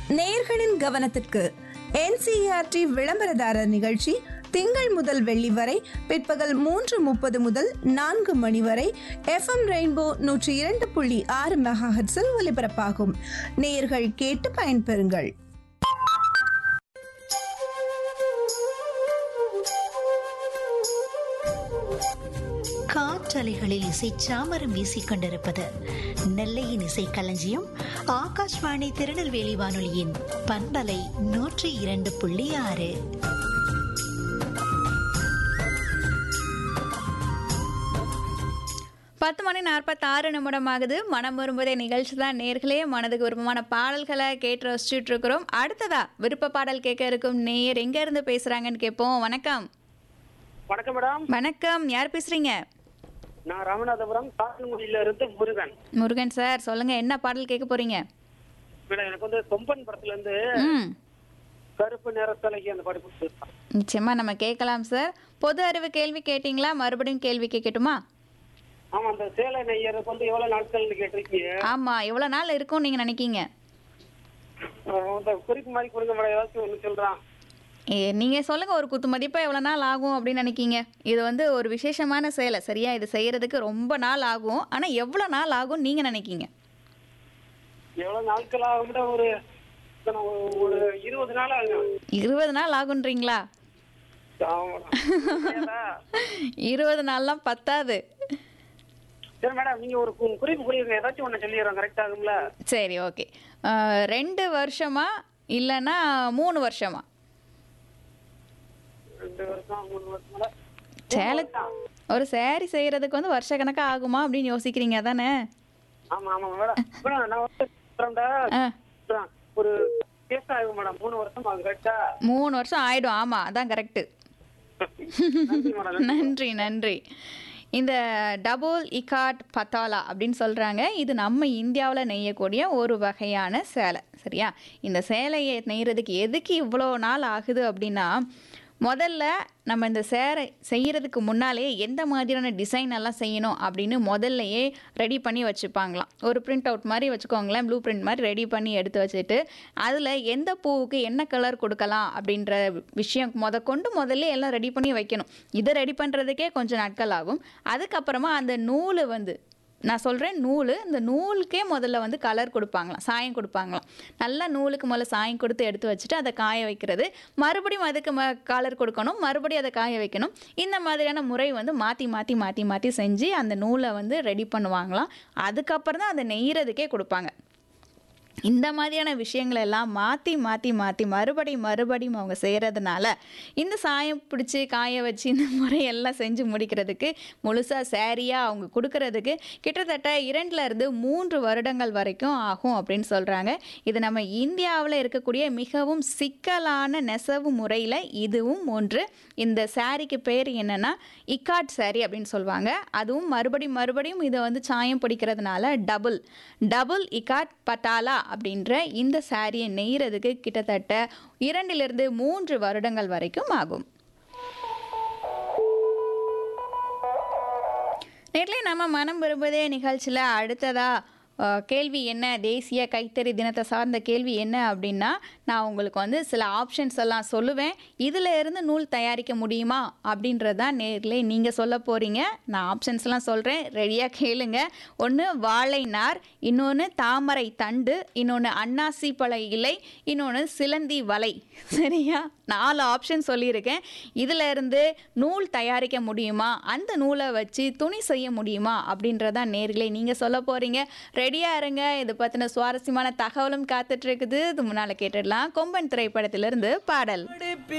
நேயர்களின் கவனத்திற்கு என்சிஆர்டி விளம்பரதாரர் நிகழ்ச்சி திங்கள் முதல் வெள்ளி வரை பிற்பகல் மூன்று முப்பது முதல் நான்கு மணி வரை எஃப்எம் ரெயின்போ நூற்றி இரண்டு புள்ளி ஆறு மெகாஹெட்ஸில் ஒலிபரப்பாகும் நேயர்கள் கேட்டு பயன்பெறுங்கள் காற்றலைகளில் இசை சாமரம் வீசிக் கொண்டிருப்பது நெல்லையின் இசை களஞ்சியம் ஆகாஷ்வாணி திருநெல்வேலி வானொலியின் பண்பலை நூற்றி இரண்டு புள்ளி ஆறு பத்து மணி நாற்பத்தாறு நிமிடம் ஆகுது மனம் வரும்போதே நிகழ்ச்சி தான் நேர்களே மனதுக்கு விருப்பமான பாடல்களை கேட்டு ரசிச்சுட்டு இருக்கிறோம் அடுத்ததா விருப்ப பாடல் கேட்க இருக்கும் நேயர் எங்க இருந்து பேசுறாங்கன்னு கேட்போம் வணக்கம் வணக்கம் மேடம் வணக்கம் யார் பேசுறீங்க நான் ராமநாதபுரம் காட்டுங்குடியில இருந்து முருகன் முருகன் சார் சொல்லுங்க என்ன பாடல் கேட்க போறீங்க மேடம் எனக்கு வந்து கொம்பன் படத்துல இருந்து ம் கருப்பு நிறத்தலைக்கு அந்த பாட்டு கொடுத்துருக்கான் நிச்சயமா நம்ம கேட்கலாம் சார் பொது அறிவு கேள்வி கேட்டிங்களா மறுபடியும் கேள்வி கேட்கட்டுமா ஆமா அந்த சேலை நெய்யறதுக்கு வந்து எவ்வளவு நாட்கள்னு கேட்டிருக்கீங்க ஆமா எவ்வளவு நாள் இருக்கும் நீங்க நினைக்கீங்க அஹ் அந்த குறிப்பு மாதிரி கொடுங்க மேடம் ஏதாச்சும் ஒண்ணு சொல்றான் ஏ, நீங்க சொல்லுங்க ஒரு குத்து மதிப்பா எவ்வளவு நாள் ஆகும் அப்படின்னு நினைக்கீங்க இது வந்து ஒரு விசேஷமான சேலை சரியா இது செய்யறதுக்கு ரொம்ப நாள் ஆகும் ஆனா எவ்வளவு நாள் ஆகும் நீங்க நினைக்கீங்க எவ்வளவு நாட்கள் ஆகும் மேடம் ஒரு இத்தனை ஒரு- ஒரு இருபது நாள் ஆகும் இருபது நாள் ஆகுன்றீங்களா ஆமா மேடம் சரியா? இருபது நாள்லாம் பத்தாது சரி மேடம் நீங்க ஒரு கு- குறிப்பு கொடுங்க ஏதாச்சும் ஒண்ணு சொல்லிடுறோம் கரெக்ட் ஆகும்ல சரி ஓகே ரெண்டு வருஷமா இல்லைன்னா மூணு வருஷமா ரெண்டு வருஷம் மூணு வருஷம் சேலை ஒரு saree செய்யறதுக்கு வந்து வருஷ கணக்கா ஆகுமா அப்படின்னு யோசிக்கிறீங்க தானே ஆமா ஆமா மேடம் மேடம் நான் வந்து சொல்றேன்டா. ஆ சொல்றேன். ஒரு கேஸ் ஆகும் மேடம் மூணு வருஷம் ஆகும் கரெக்டா மூணு வருஷம் ஆயிடும் ஆமா அதான் கரெக்டு நன்றி மேடம் நன்றி நன்றி இந்த டபுள் இகாட் பத்தாலா அப்படின்னு சொல்கிறாங்க இது நம்ம இந்தியாவில் நெய்யக்கூடிய ஒரு வகையான சேலை சரியா இந்த சேலையை நெய்யறதுக்கு எதுக்கு இவ்வளோ நாள் ஆகுது அப்படின்னா முதல்ல நம்ம இந்த சேரை செய்யறதுக்கு முன்னாலே எந்த மாதிரியான டிசைன் எல்லாம் செய்யணும் அப்படின்னு முதல்லையே ரெடி பண்ணி வச்சுப்பாங்களாம் ஒரு பிரிண்ட் அவுட் மாதிரி வச்சுக்கோங்களேன் ப்ளூ பிரிண்ட் மாதிரி ரெடி பண்ணி எடுத்து வச்சுட்டு அதில் எந்த பூவுக்கு என்ன கலர் கொடுக்கலாம் அப்படின்ற விஷயம் முத கொண்டு முதல்ல எல்லாம் ரெடி பண்ணி வைக்கணும் இதை ரெடி பண்ணுறதுக்கே கொஞ்சம் நாட்கள் ஆகும் அதுக்கப்புறமா அந்த நூல் வந்து நான் சொல்கிறேன் நூல் இந்த நூலுக்கே முதல்ல வந்து கலர் கொடுப்பாங்களாம் சாயம் கொடுப்பாங்களாம் நல்லா நூலுக்கு முதல்ல சாயம் கொடுத்து எடுத்து வச்சுட்டு அதை காய வைக்கிறது மறுபடியும் அதுக்கு ம கலர் கொடுக்கணும் மறுபடியும் அதை காய வைக்கணும் இந்த மாதிரியான முறை வந்து மாற்றி மாற்றி மாற்றி மாற்றி செஞ்சு அந்த நூலை வந்து ரெடி பண்ணுவாங்களாம் அதுக்கப்புறம் தான் அதை நெய்யறதுக்கே கொடுப்பாங்க இந்த மாதிரியான விஷயங்களை எல்லாம் மாற்றி மாற்றி மாற்றி மறுபடியும் மறுபடியும் அவங்க செய்கிறதுனால இந்த சாயம் பிடிச்சி காய வச்சு இந்த முறையெல்லாம் செஞ்சு முடிக்கிறதுக்கு முழுசாக சேரீயாக அவங்க கொடுக்கறதுக்கு கிட்டத்தட்ட இரண்டுல இருந்து மூன்று வருடங்கள் வரைக்கும் ஆகும் அப்படின்னு சொல்கிறாங்க இது நம்ம இந்தியாவில் இருக்கக்கூடிய மிகவும் சிக்கலான நெசவு முறையில் இதுவும் ஒன்று இந்த சாரிக்கு பேர் என்னன்னா இக்காட் சாரி அப்படின்னு சொல்லுவாங்க அதுவும் மறுபடியும் மறுபடியும் இதை வந்து சாயம் பிடிக்கிறதுனால டபுள் டபுள் இக்காட் பட்டாலா அப்படின்ற இந்த சாரியை நெய்யறதுக்கு கிட்டத்தட்ட இரண்டிலிருந்து மூன்று வருடங்கள் வரைக்கும் ஆகும் நேர்லயே நம்ம மனம் விரும்புதே நிகழ்ச்சியில் அடுத்ததா அஹ், கேள்வி என்ன தேசிய கைத்தறி தினத்தை சார்ந்த கேள்வி என்ன அப்படின்னா நான் உங்களுக்கு வந்து சில ஆப்ஷன்ஸ் எல்லாம் சொல்லுவேன் இதில் இருந்து நூல் தயாரிக்க முடியுமா அப்படின்றது தான் நேர்ல நீங்கள் சொல்ல போகிறீங்க நான் ஆப்ஷன்ஸ்லாம் சொல்கிறேன் ரெடியாக கேளுங்க ஒன்று வாழை நார் இன்னொன்று தாமரை தண்டு இன்னொன்று அன்னாசி பழ இலை இன்னொன்று சிலந்தி வலை சரியா நாலு ஆப்ஷன் சொல்லியிருக்கேன் இதில் இருந்து நூல் தயாரிக்க முடியுமா அந்த நூலை வச்சு துணி செய்ய முடியுமா அப்படின்றதான் நேர்களே நீங்கள் சொல்ல போகிறீங்க ரெடியாக இருங்க இது பற்றின சுவாரஸ்யமான தகவலும் காத்துட்டு இருக்குது இது முன்னால் கேட்டுடலாம் கொம்பன் திரைப்படத்திலிருந்து பாடல்